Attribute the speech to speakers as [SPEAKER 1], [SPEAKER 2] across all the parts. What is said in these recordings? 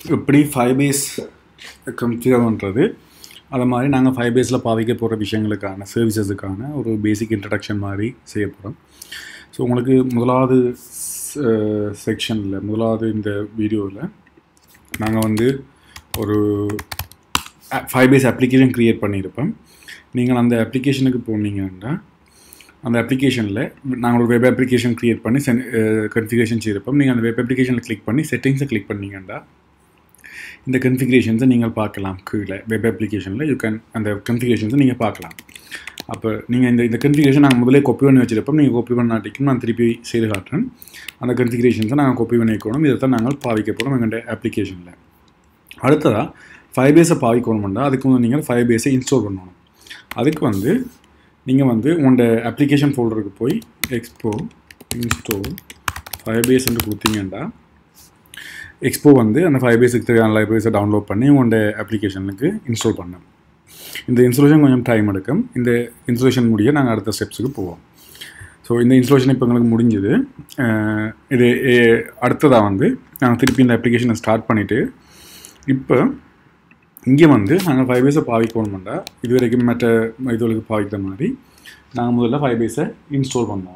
[SPEAKER 1] எப்படி five base configure பண்ணுறது அது மாதிரி நாங்கள் ஃபைவ் பேஸில் பாவிக்க போகிற விஷயங்களுக்கான சர்வீசஸுக்கான ஒரு பேசிக் இன்ட்ரடக்ஷன் மாதிரி செய்ய போகிறோம் ஸோ உங்களுக்கு முதலாவது செக்ஷனில் முதலாவது இந்த வீடியோவில் நாங்கள் வந்து ஒரு ஃபைவ் பேஸ் அப்ளிகேஷன் க்ரியேட் பண்ணியிருப்போம் நீங்கள் அந்த அப்ளிகேஷனுக்கு போனீங்கன்னா அந்த அப்ளிகேஷனில் நாங்கள் ஒரு வெப் அப்ளிகேஷன் க்ரியேட் பண்ணி சென் கன்ஃபிகரேஷன் செய்திருப்போம் நீங்கள் அந்த வெப் அப்ளிகேஷனில் கிளிக் பண்ணி செட்டிங்ஸை கிளிக் பண்ணீங்கன்னா இந்த கன்ஃபிகரேஷன்ஸை நீங்கள் பார்க்கலாம் கீழே வெப் அப்ளிகேஷனில் யூ கேன் அந்த கன்ஃபிகரேஷன்ஸை நீங்கள் பார்க்கலாம் அப்போ நீங்கள் இந்த இந்த கன்ஃபிகரேஷன் நாங்கள் முதலே காப்பி பண்ணி வச்சிருப்போம் நீங்கள் காப்பி பண்ணாட்டிக்கும் நான் திருப்பி செய்து காட்டுறேன் அந்த கன்ஃபிகரேஷன்ஸை நாங்கள் காப்பி பண்ணி வைக்கணும் இதை தான் நாங்கள் பாவிக்க போகிறோம் எங்களுடைய அப்ளிகேஷனில் அடுத்ததாக ஃபைவ் பேஸை பாவிக்கணும்னா அதுக்கு வந்து நீங்கள் ஃபைவ் பேஸை இன்ஸ்டால் பண்ணணும் அதுக்கு வந்து நீங்கள் வந்து உங்களோட அப்ளிகேஷன் ஃபோல்டருக்கு போய் எக்ஸ்போ இன்ஸ்டால் ஃபைவ் பேஸ் என்று கொடுத்தீங்கன்னா எக்ஸ்போ வந்து அந்த ஃபைவ் பேஸுக்கு தேவையான லைப்ரரிஸை டவுன்லோட் பண்ணி உங்களோட அப்ளிகேஷனுக்கு இன்ஸ்டால் பண்ணோம் இந்த இன்ஸ்டாலேஷன் கொஞ்சம் டைம் எடுக்கும் இந்த இன்ஸ்டாலேஷன் முடிய நாங்கள் அடுத்த ஸ்டெப்ஸுக்கு போவோம் ஸோ இந்த இன்ஸ்டாலேஷன் இப்போ எங்களுக்கு முடிஞ்சுது இது அடுத்ததாக வந்து நாங்கள் திருப்பி இந்த அப்ளிகேஷனை ஸ்டார்ட் பண்ணிவிட்டு இப்போ இங்கே வந்து நாங்கள் ஃபைவ் பேஸை பாவிக்கணுமெண்டா இது வரைக்கும் மற்ற இதுகளுக்கு பாவிக்கிற மாதிரி நாங்கள் முதல்ல ஃபைவ் பேஸை இன்ஸ்டால் பண்ணோம்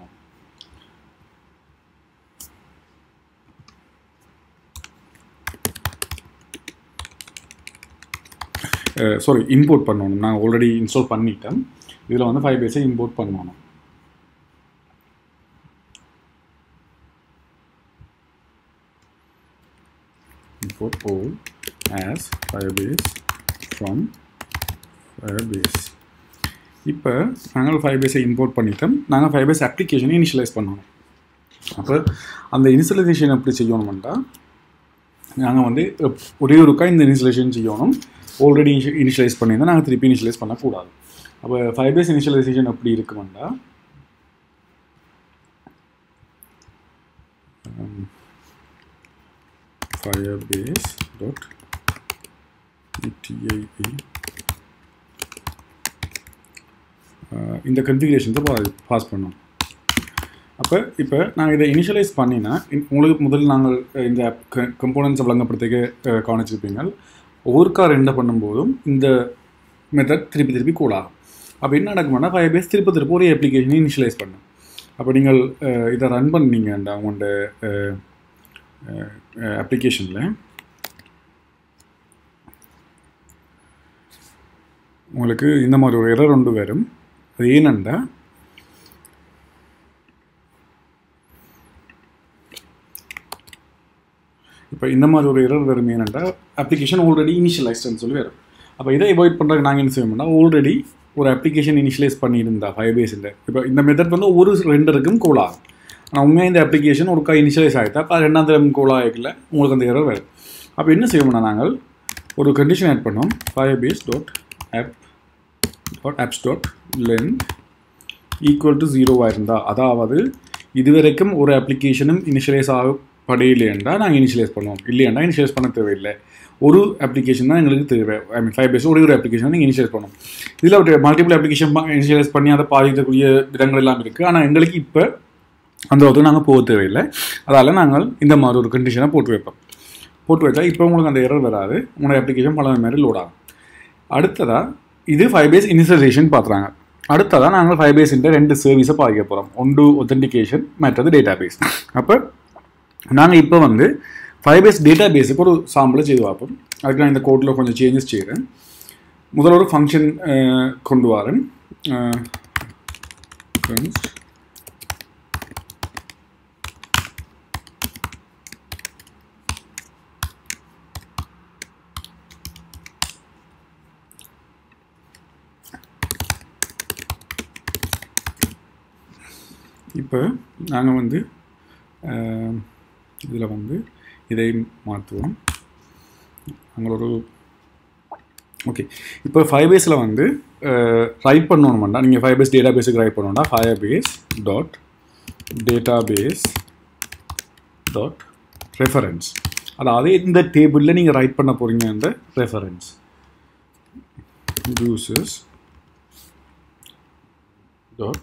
[SPEAKER 1] சாரி இம்போர்ட் பண்ணணும் நாங்கள் ஆல்ரெடி இன்ஸ்டால் பண்ணிட்டோம் இதில் வந்து ஃபைவ் பேஸை இம்போர்ட் பண்ணணும் import all as firebase from firebase இப்போ நாங்கள் ஃபைபேஸை இம்போர்ட் பண்ணிட்டோம் நாங்கள் ஃபைபேஸ் அப்ளிகேஷனை இனிஷியலைஸ் பண்ணணும் அப்போ அந்த இனிஷியலைசேஷன் எப்படி செய்யணும்னா நாங்கள் வந்து ஒரே ஒருக்கா இந்த இனிஷியலைசேஷன் செய்யணும் ஆல்ரெடி இனிஷியலைஸ் பண்ணியிருந்தால் நாங்கள் திருப்பி இனிஷியலைஸ் பண்ணக்கூடாது அப்போ ஃபைபேஸ் இனிஷியலைசேஷன் எப்படி இருக்குமெண்டா firebase dot etie இந்த கன்ஃபிகரேஷன்ஸை பா பாஸ் பண்ணோம் அப்போ இப்போ நாங்கள் இதை இனிஷியலைஸ் பண்ணினா உங்களுக்கு முதல் நாங்கள் இந்த கம்போனன்ஸை வழங்கப்படுறதுக்கு கவனிச்சிருப்பீங்க ஒவ்வொருக்கா ரெண்டை பண்ணும்போதும் இந்த மெத்தட் திருப்பி திருப்பி கூடாகும் அப்போ என்ன நடக்கும்னா ஃபைவ் பேஸ் திருப்பி திருப்பி ஒரு அப்ளிகேஷனை இனிஷியலைஸ் பண்ணும் அப்போ நீங்கள் இதை ரன் பண்ணீங்கண்டா உங்களோட அப்ளிகேஷனில் உங்களுக்கு இந்த மாதிரி ஒரு எரர் ஒன்று வரும் அது ஏனண்டா இப்போ இந்த மாதிரி ஒரு எரர் வரும் ஏனண்டா அப்ளிகேஷன் ஆல்ரெடி இனிஷியலைஸ்டுன்னு சொல்லி வரும் அப்போ இதை அவாய்ட் பண்ணுறதுக்கு நாங்கள் என்ன செய்வோம்னா ஆல்ரெடி ஒரு அப்ளிகேஷன் இனிஷியலைஸ் பண்ணியிருந்தா ஃபைவ் பேஸில் இப்போ இந்த மெத்தட் வந்து ஒரு ரெண்டருக்கும் கோல் ஆகும் ஆனால் உண்மையாக இந்த அப்ளிகேஷன் ஒரு கா இனிஷியலைஸ் ஆகிட்டா அப்போ ரெண்டாம் தரம் கோல் ஆகிக்கல உங்களுக்கு அந்த எரர் வரும் அப்போ என்ன செய்வோம்னா நாங்கள் ஒரு கண்டிஷன் ஆட் பண்ணோம் Firebase dot app dot apps dot length equal to ஜீரோவாக இருந்தால் அதாவது இதுவரைக்கும் ஒரு அப்ளிகேஷனும் இனிஷியலைஸ் ஆக படையிலேண்டா நாங்கள் இனிஷியலைஸ் பண்ணுவோம் இல்லையாண்டா இனிஷியலைஸ் பண்ண தேவையில்லை ஒரு அப்ளிகேஷன் தான் எங்களுக்கு தேவை ஐ மீன் ஃபைவ் பேஸ் ஒரே ஒரு அப்ளிகேஷன் நீங்கள் இனிஷியலைஸ் பண்ணணும் இதில் ஒரு மல்டிபிள் அப்ளிகேஷன் இனிஷியலைஸ் பண்ணி அதை பாதிக்கக்கூடிய விதங்கள் எல்லாம் இருக்குது ஆனால் எங்களுக்கு இப்போ அந்த ஒருத்தர் நாங்கள் போக தேவையில்லை அதால் நாங்கள் இந்த மாதிரி ஒரு கண்டிஷனை போட்டு வைப்போம் போட்டு வச்சா இப்போ உங்களுக்கு அந்த எரர் வராது உங்களோட அப்ளிகேஷன் பல மாதிரி லோட் ஆகும் அடுத்ததாக இது ஃபைவ் பேஸ் இனிஷியலைசேஷன் பார்த்துறாங்க அடுத்ததாக நாங்கள் ஃபைவ் பேஸிൻ്റെ ரெண்டு சர்வீஸை பாதிக்க போகிறோம் ஒன்று ஒத்தன்டிகேஷன் மற்றது டேட்டா பேஸ் அப்போ நாங்கள் இப்போ வந்து ஃபைவ் பேஸ் டேட்டா பேஸுக்கு ஒரு சாம்பிளை செய்து பார்ப்போம் அதுக்கு நான் இந்த கோட்டில் கொஞ்சம் சேஞ்சஸ் செய்கிறேன் முதல்ல ஒரு ஃபங்க்ஷன் கொண்டு வரேன் இப்போ நாங்கள் வந்து இதில் வந்து இதை மாற்றுவோம் நாங்கள் ஒரு ஓகே இப்போ ஃபைவ் பேஸில் வந்து ரைட் பண்ணணுமெண்டா நீங்கள் ஃபைவ் பேஸ் டேட்டா பேஸுக்கு ரைட் பண்ணணும்னா Firebase dot database dot reference அதாவது இந்த டேபிளில் நீங்கள் ரைட் பண்ண போகிறீங்க அந்த ரெஃபரன்ஸ் யூசஸ் டாட்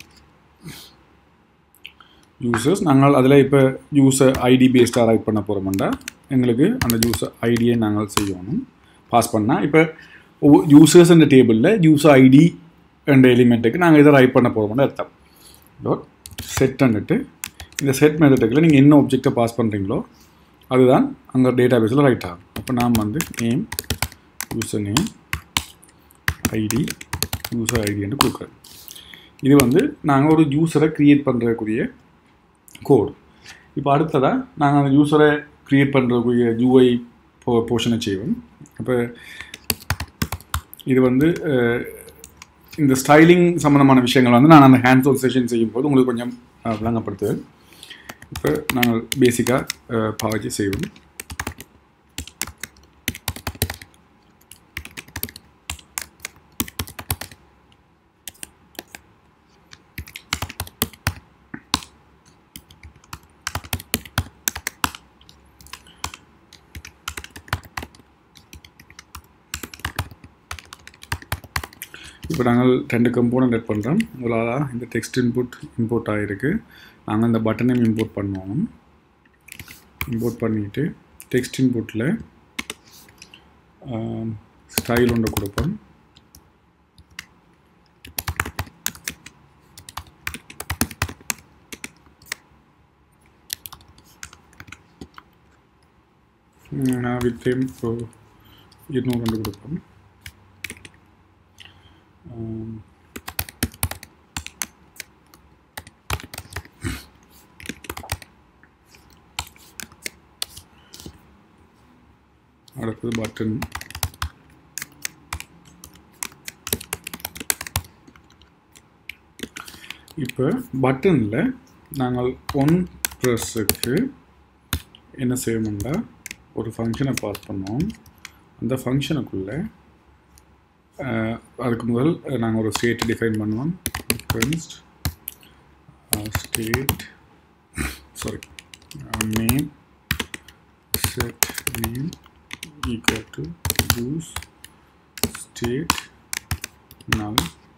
[SPEAKER 1] யூசர்ஸ் நாங்கள் அதில் இப்போ யூசர் ஐடி பேஸ்டாக ரைட் பண்ண போகிறோம்டா எங்களுக்கு அந்த யூசர் ஐடியை நாங்கள் செய்யணும் பாஸ் பண்ணால் இப்போ யூசர்ஸ் என்ற டேபிளில் யூசர் ஐடி என்ற எலிமெண்ட்டுக்கு நாங்கள் இதை ரைட் பண்ண போகிறோம்னு அர்த்தம் டாட் செட் பண்ணிட்டு இந்த செட் மெத்தட்டுக்குள்ள நீங்கள் என்ன ஒப்ஜெக்டை பாஸ் பண்ணுறீங்களோ அதுதான் அங்கே டேட்டா பேஸில் ரைட் ஆகும் அப்போ நாம் வந்து name user name ID user ஐடின்னு கொடுக்குறோம் இது வந்து நாங்கள் ஒரு யூஸரை க்ரியேட் பண்ணுறக்கூடிய கோடு இப்போ அடுத்ததாக நாங்கள் அந்த யூஸரை க்ரியேட் பண்ணுறக்கூடிய யூஐ போ போர்ஷனை செய்வோம் அப்போ இது வந்து அஹ், இந்த ஸ்டைலிங் சம்மந்தமான விஷயங்கள் வந்து நான் அந்த ஹேண்ட் ஓல் செஷன் செய்யும்போது உங்களுக்கு கொஞ்சம் அஹ், விளங்கப்படுத்துவேன் இப்போ நாங்கள் பேசிக்காக பாவச்சி செய்வோம் இப்போ நாங்கள் ரெண்டு கம்போனன்ட் எட் பண்ணுறோம் முதலாக இந்த டெக்ஸ்ட் இன்புட் இம்போர்ட் ஆகிருக்கு நாங்கள் இந்த பட்டனையும் இம்போர்ட் பண்ணுவோம் இம்போர்ட் பண்ணிவிட்டு டெக்ஸ்ட் இன்புட்டில் ஸ்டைல் ஒன்று கொடுப்போம் நான் வித்தேம் இப்போ இருநூறு ரெண்டு கொடுப்போம் ஆம். அடுத்தது பட்டன் இப்போ பட்டனில் நாங்கள் ஒன் ப்ரெஸ்ஸுக்கு என்ன செய்யணும்னா ஒரு ஃபங்க்ஷனை பாஸ் பண்ணோம் அந்த ஃபங்க்ஷனுக்குள்ளே அஹ், அதுக்கு முதல் நாங்கள் ஒரு ஸ்டேட் டிஃபைன் பண்ணுவோம் const state sorry name set name equal to use state null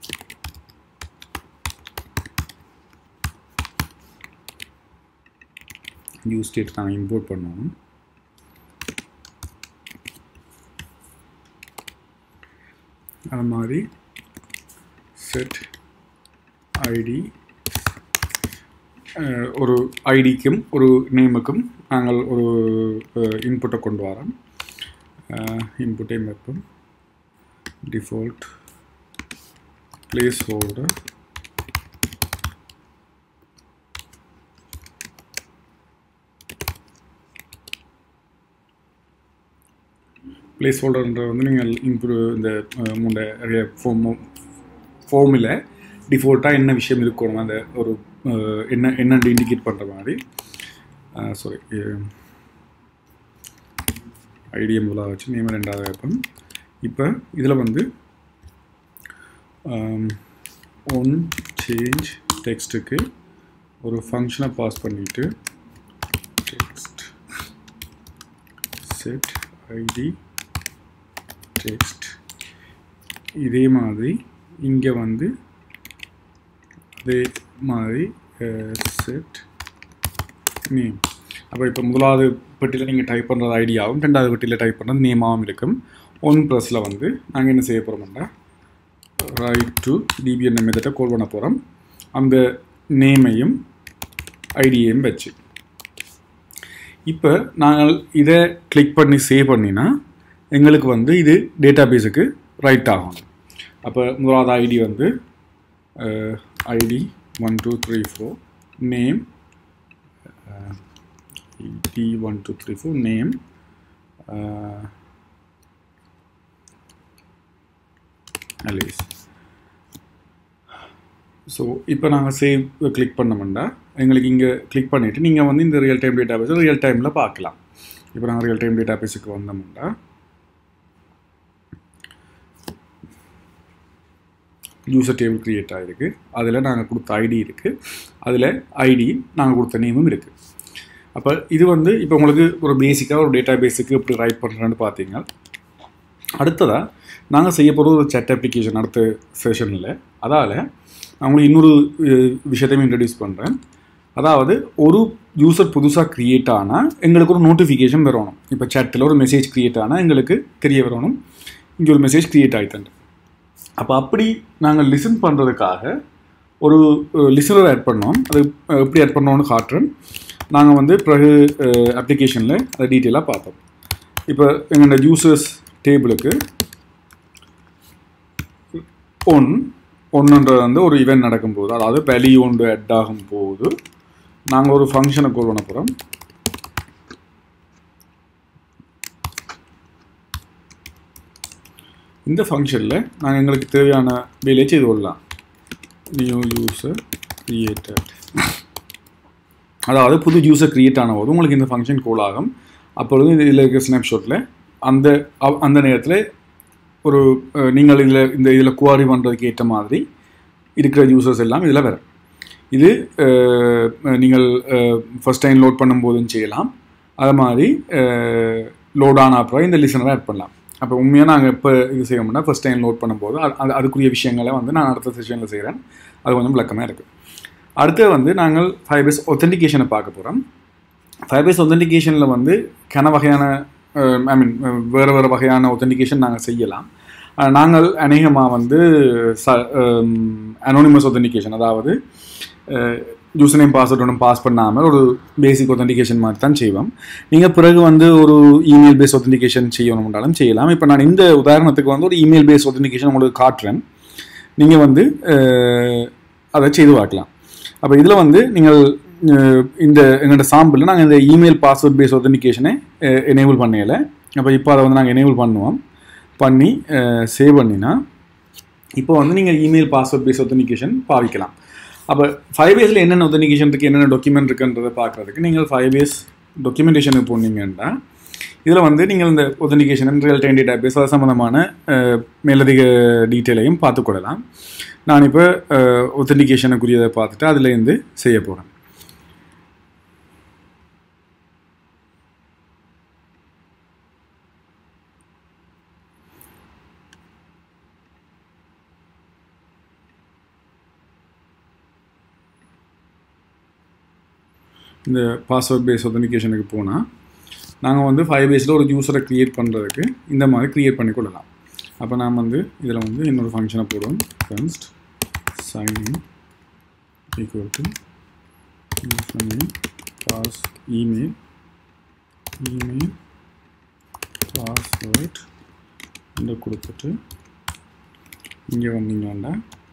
[SPEAKER 1] use state நாங்கள் இம்போர்ட் பண்ணுவோம் அது மாதிரி செட் ஐடி ஒரு ஐடிக்கும் ஒரு நேமுக்கும் நாங்கள் ஒரு இன்புட்டை கொண்டு வரோம் இன்புட்டை வைப்போம் டிஃபால்ட் பிளேஸ் ஹோல்டர் பிளேஸ் ஹோல்டர்ன்ற வந்து நீங்கள் இம்ப்ரூவ் இந்த அஹ், முன்ன ஃபோம் ஃபோமில் டிஃபால்ட்டாக என்ன விஷயம் இருக்கணும் அந்த ஒரு அஹ், என்ன என்னன்னு இண்டிகேட் பண்ணுற மாதிரி சாரி ஐடிஎம் முதலாக வச்சு நேம் ரெண்டாவது வைப்போம் இப்போ இதில் வந்து ஒன் சேஞ்ச் டெக்ஸ்ட்டுக்கு ஒரு ஃபங்க்ஷனை பாஸ் பண்ணிவிட்டு டெக்ஸ்ட் செட் ஐடி டெக்ஸ்ட் இதே மாதிரி இங்கே வந்து அதே மாதிரி செட் நேம் அப்போ இப்போ முதலாவது பெட்டியில் நீங்கள் டைப் பண்ணுறது ஐடியாவும் ரெண்டாவது பெட்டியில் டைப் பண்ணுறது நேமாகவும் இருக்கும் ஒன் ப்ளஸில் வந்து நாங்கள் என்ன செய்ய போகிறோம்னா ரைட் டு டிபிஎன் மெத்தட்டை கோல் பண்ண போகிறோம் அந்த நேமையும் ஐடியையும் வச்சு இப்போ நாங்கள் இதை கிளிக் பண்ணி சேவ் பண்ணினா எங்களுக்கு வந்து இது டேட்டா பேஸுக்கு ரைட் ஆகணும் அப்போ முதலாவது ஐடி வந்து ID one two three four name D one two three four name Alice so இப்போ நாங்கள் சேவ் கிளிக் பண்ணோம்னா எங்களுக்கு இங்கே கிளிக் பண்ணிவிட்டு நீங்கள் வந்து இந்த ரியல் டைம் டேட்டா பேஸை ரியல் டைமில் பார்க்கலாம் இப்போ நாங்கள் ரியல் டைம் டேட்டா பேஸுக்கு வந்தோம்னா யூசர் டேபிள் க்ரியேட் ஆகிருக்கு அதில் நாங்கள் கொடுத்த ஐடி இருக்குது அதில் ஐடி நாங்கள் கொடுத்த நேமும் இருக்குது அப்போ இது வந்து இப்போ உங்களுக்கு ஒரு பேசிக்காக ஒரு டேட்டா பேஸுக்கு எப்படி ரைட் பண்ணுறேன்னு பார்த்தீங்க அடுத்ததாக நாங்கள் செய்ய போகிற ஒரு chat அப்ளிகேஷன் அடுத்த செஷனில் அதால் நான் உங்களுக்கு இன்னொரு அஹ், விஷயத்தையும் இன்ட்ரடியூஸ் பண்ணுறேன் அதாவது ஒரு யூசர் புதுசாக க்ரியேட் ஆனால் எங்களுக்கு ஒரு நோட்டிஃபிகேஷன் வரணும் இப்போ சேட்டில் ஒரு மெசேஜ் க்ரியேட் ஆனால் எங்களுக்கு தெரிய வரணும் இங்கே ஒரு மெசேஜ் க்ரியேட் ஆகிட்டு அப்போ அப்படி நாங்கள் லிசன் பண்ணுறதுக்காக ஒரு லிசனர் ஆட் பண்ணோம் அது அஹ், எப்படி ஆட் பண்ணோம்னு காட்டுறேன் நாங்கள் வந்து பிறகு அப்ளிகேஷனில் அதை டீட்டெயிலாக பார்த்தோம் இப்போ எங்களோட யூசர்ஸ் டேபிளுக்கு ஒன் ஒன்றுன்றது வந்து ஒரு இவெண்ட் நடக்கும்போது அதாவது வெளி ஒன்று அட் ஆகும் போது நாங்கள் ஒரு ஃபங்க்ஷனை கோல் பண்ண போகிறோம் இந்த ஃபங்க்ஷனில் நாங்கள் எங்களுக்கு தேவையான வேலையை செய்து கொள்ளலாம் நியூ யூசர் கிரியேட்டட் அதாவது புது யூசர் கிரியேட் ஆன போது உங்களுக்கு இந்த ஃபங்க்ஷன் கோல் ஆகும் அப்பொழுது இதில் இருக்கிற ஸ்னாப்ஷாட்டில் அந்த அவ்- அந்த நேரத்தில் ஒரு அஹ், நீங்கள் இதில் இந்த இதில் குவாரி பண்ணுறதுக்கு ஏற்ற மாதிரி இருக்கிற யூசர்ஸ் எல்லாம் இதில் வரும் இது அஹ், நீங்கள் ஃபர்ஸ்ட் டைம் லோட் பண்ணும்போதும் செய்யலாம் அது மாதிரி லோட் ஆன அப்புறம் இந்த லிசனரை ஆட் பண்ணலாம் அப்போ உண்மையாக நாங்கள் இப்போ இது செய்யணும்னா ஃபர்ஸ்ட் டைம் லோட் பண்ணும்போது அது அது- அதுக்குரிய விஷயங்களை வந்து நான் அடுத்த செஷனில் செய்கிறேன் அது கொஞ்சம் விளக்கமாக இருக்குது அடுத்து வந்து நாங்கள் ஃபைபேஸ் ஒத்தன்டிகேஷனை பார்க்க போகிறோம் ஃபைபேஸ் ஒத்தன்டிகேஷனில் வந்து கன வகையான ஐ மீன் வேறு வேறு வகையான ஒத்தன்டிகேஷன் நாங்கள் செய்யலாம் அஹ், நாங்கள் அநேகமாக வந்து ச அனோனிமஸ் ஒத்தன்டிகேஷன் அதாவது யூசர் நேம் பாஸ்வேர்ட் ஒன்றும் பாஸ் பண்ணாமல் ஒரு பேசிக் ஒத்தன்டிகேஷன் மாதிரி தான் செய்வோம் நீங்கள் பிறகு வந்து ஒரு இமெயில் பேஸ் ஒத்தன்டிகேஷன் செய்யணும்னாலும் செய்யலாம் இப்போ நான் இந்த உதாரணத்துக்கு வந்து ஒரு இமெயில் பேஸ் ஒத்தன்டிகேஷன் உங்களுக்கு காட்டுறேன் நீங்கள் வந்து அஹ், அதை செய்து பார்க்கலாம் அப்போ இதில் வந்து நீங்கள் அஹ், இந்த எங்களோட சாம்பிளில் நாங்கள் இந்த இமெயில் பாஸ்வேர்ட் பேஸ் ஒத்தன்டிகேஷனை எனேபிள் பண்ணல அப்போ இப்போ அதை வந்து நாங்கள் எனேபிள் பண்ணுவோம் பண்ணி சேவ் பண்ணினா இப்போ வந்து நீங்கள் இமெயில் பாஸ்வேர்ட் பேஸ் ஒத்தன்டிகேஷன் பாவிக்கலாம் அப்போ ஃபைவ் இயர்ஸில் என்னென்ன ஒத்தன்டிகேஷன் இருக்குது என்னென்ன டாக்குமெண்ட் இருக்குன்றதை பார்க்குறதுக்கு நீங்கள் ஃபைவ் இயர்ஸ் டாக்குமெண்டேஷனுக்கு போனீங்கன்னா இதில் வந்து நீங்கள் இந்த authentication real time database அது சம்மந்தமான அஹ், மேலதிக டீட்டெயிலையும் பார்த்துக்கொள்ளலாம் நான் இப்போ ஒத்தன்டிகேஷனுக்குரியதை பார்த்துட்டு அதுலேருந்து செய்ய போகிறேன் இந்த பாஸ்வேர்ட் பேஸ் ஒத்தன்டிகேஷனுக்கு போனால் நாங்கள் வந்து ஃபைவ் பேஸில் ஒரு யூஸரை க்ரியேட் பண்ணுறதுக்கு இந்த மாதிரி க்ரியேட் பண்ணி கொள்ளலாம் அப்போ நாம் வந்து இதில் வந்து இன்னொரு ஃபங்க்ஷனை போடுவோம் first sign in equal to pass email email password இந்த கொடுத்துட்டு இங்கே வந்தீங்கன்னா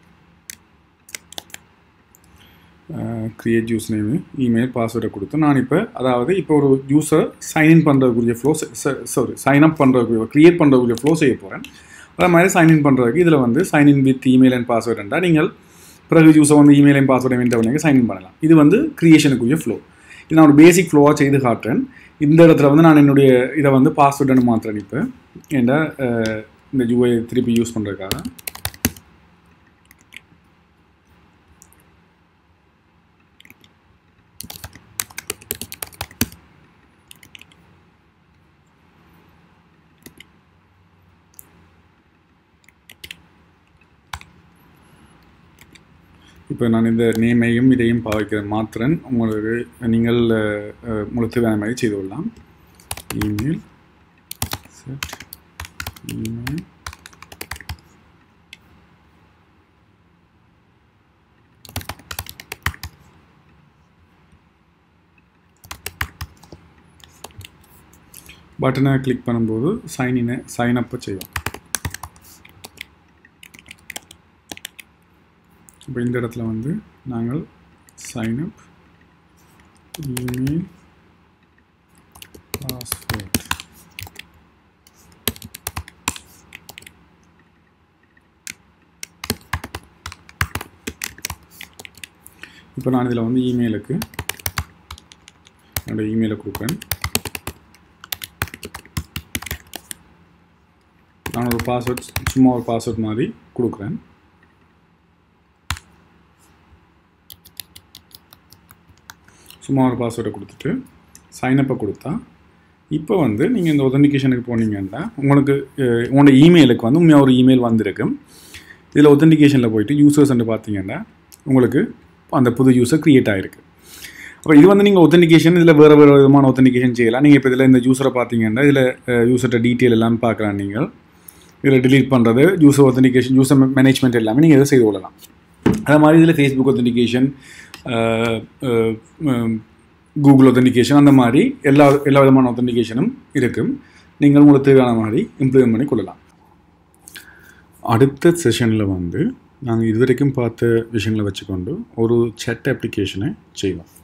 [SPEAKER 1] க்ரியேட் யூஸ் நேமு இமெயில் பாஸ்வேர்டை கொடுத்து நான் இப்போ அதாவது இப்போ ஒரு யூஸர் சைன்இன் பண்ணுறதுக்குரிய ஃப்ளோ சாரி சைன் அப் பண்ணுறதுக்குரிய க்ரியேட் பண்ணுறதுக்குரிய ஃப்ளோ செய்ய போகிறேன் அதே மாதிரி சைன்இன் பண்ணுறதுக்கு இதில் வந்து சைன்இன் வித் இமெயில் அண்ட் பாஸ்வேர்டுண்டா நீங்கள் பிறகு யூஸர் வந்து இமெயிலையும் பாஸ்வேர்டையும் என்டர் பண்ணி சைன்இன் பண்ணலாம் இது வந்து க்ரியேஷனுக்குரிய ஃப்ளோ இது நான் ஒரு பேசிக் ஃப்ளோவாக செய்து காட்டுறேன் இந்த இடத்துல வந்து நான் என்னுடைய இதை வந்து பாஸ்வேர்டுன்னு மாற்றுறேன் இப்போ ஏன்டா அஹ், இந்த யூஐ திருப்பி யூஸ் பண்ணுறதுக்காக இப்போ நான் இந்த நேமையும் இதையும் பாவிக்கிற மாத்திரன் உங்களுக்கு நீங்கள் அஹ், உங்களுக்கு வேறு மாதிரி செய்து கொள்ளலாம் இமெயில் செட் இமெயில் பட்டனை கிளிக் பண்ணும்போது சைன் இன் சைன் அப்பை செய்வோம் இப்போ இந்த இடத்துல வந்து நாங்கள் சைன் அப் இமெயில் பாஸ்வேர்ட் இப்போ நான் இதில் வந்து இமெயிலுக்கு என்னோட இமெயிலை கொடுக்குறேன் நான் ஒரு பாஸ்வேர்ட் சும்மா ஒரு பாஸ்வேர்ட் மாதிரி கொடுக்குறேன் சும்மா ஒரு பாஸ்வேர்டை கொடுத்துட்டு சைனப்பை கொடுத்தா இப்போ வந்து நீங்கள் இந்த ஒத்தன்டிகேஷனுக்கு போனீங்கன்னா உங்களுக்கு அஹ், உங்களோட இமெயிலுக்கு வந்து உண்மையாக ஒரு இமெயில் வந்திருக்கு இதில் ஒத்தன்டிகேஷனில் போயிட்டு யூசர்ஸ் பார்த்தீங்கன்னா உங்களுக்கு அந்த புது யூசர் க்ரியேட் ஆகிருக்கு அப்போ இது வந்து நீங்கள் ஒத்தன்டிகேஷன் இதில் வேறு வேறு விதமான ஒத்தன்டிகேஷன் செய்யலாம் நீங்கள் இப்போ இதில் இந்த யூஸரை பார்த்தீங்கன்னா இதில் யூஸர்கிட்ட டீட்டெயில் எல்லாம் பார்க்கலாம் நீங்கள் இதில் delete பண்ணுறது யூஸர் ஒத்தன்டிகேஷன் யூஸர் மேனேஜ்மெண்ட் எல்லாமே நீங்கள் இதை செய்து கொள்ளலாம் அதே மாதிரி இதில் ஃபேஸ்புக் ஒத்தன்டிகேஷன் கூகுள் ஒத்தன்டிகேஷன் அந்த மாதிரி எல்லா எல்லா விதமான ஒத்தன்டிகேஷனும் இருக்கும் நீங்கள் உங்களுக்கு தேவையான மாதிரி இம்ப்ளிமெண்ட் பண்ணி கொள்ளலாம் அடுத்த செஷனில் வந்து நாங்கள் இதுவரைக்கும் பார்த்த விஷயங்களை வச்சுக்கொண்டு ஒரு chat அப்ளிகேஷனை செய்வோம்